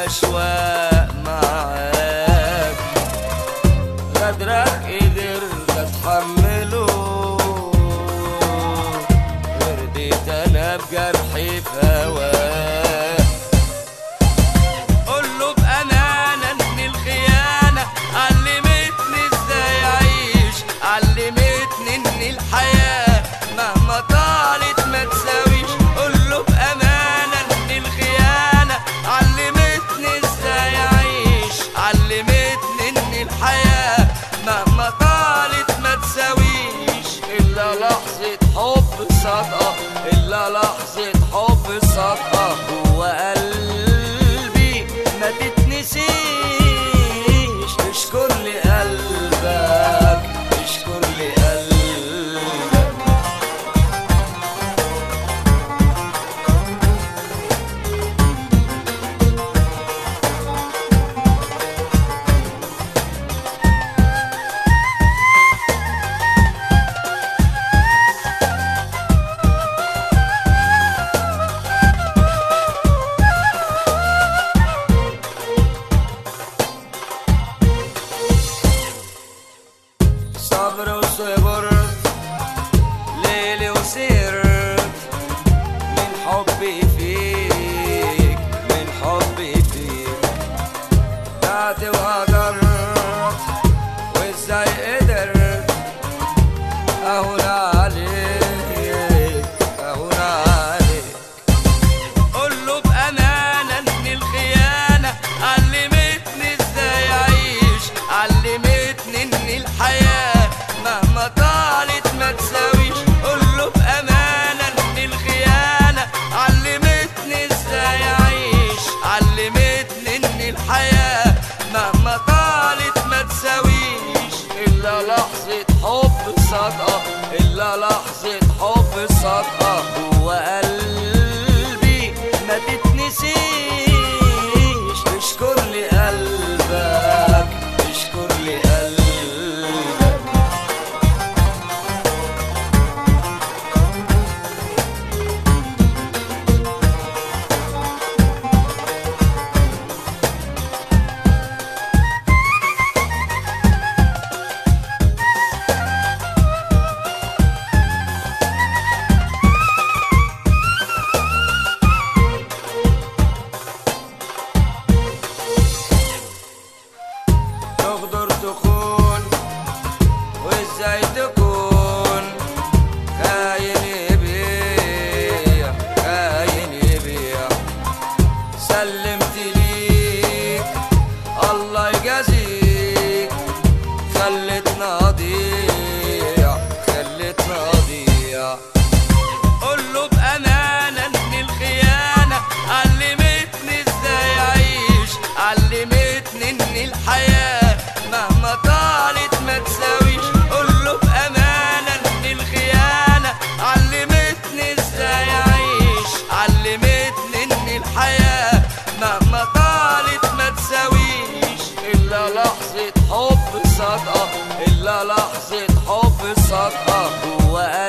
الأشواق معاك غدرك قدرت أتحمله ورديت أنا بجرحي في هواك قوله بأمانة إن الخيانة علمتني إزاي أعيش علمتني إن الحياة مهما طالت ما تساويش قوله بأمانة إن الخيانة علمتني إزاي أعيش علمتني إن الحياة مهما طالت ما تساويش إلا لحظة حب صادقة إلا لحظة حب صادقة جوا قلبي ما تتنسيش اشكر لي قلبك اشكر لي قلبك صبر وصبرت ليلي وسهرت من حبي فيك من حبي فيك بعت وقدرت وازاي قدرت اهون عليك اهون عليك قوله بأمانة إن الخيانة علمتني إزاي أعيش علمتني إن الحياة مهما طالت ما تساويش قوله بأمانة إن الخيانة علمتني إزاي أعيش علمتني إن الحياة مهما طالت ما تساويش إلا لحظة حب صادقة إلا لحظة حب صادقة جوا قلبي ما تتنسيش اشكر لي قلبك اشكر لي قلبك تقدر تخون وازاي تكون خاين يبيع خاين يبيع سلمت ليك الله يجازيك خلتنا ضيع خلتنا ضيع قوله بأمانة إن الخيانة علمتني إزاي أعيش علمتني إن الحياة مهما طالت ما تساويش قوله بأمانة إن الخيانة علمتني إزاي أعيش علمتني إن الحياة مهما طالت ما تساويش إلا لحظة حب صادقة إلا لحظة حب صادقة جوا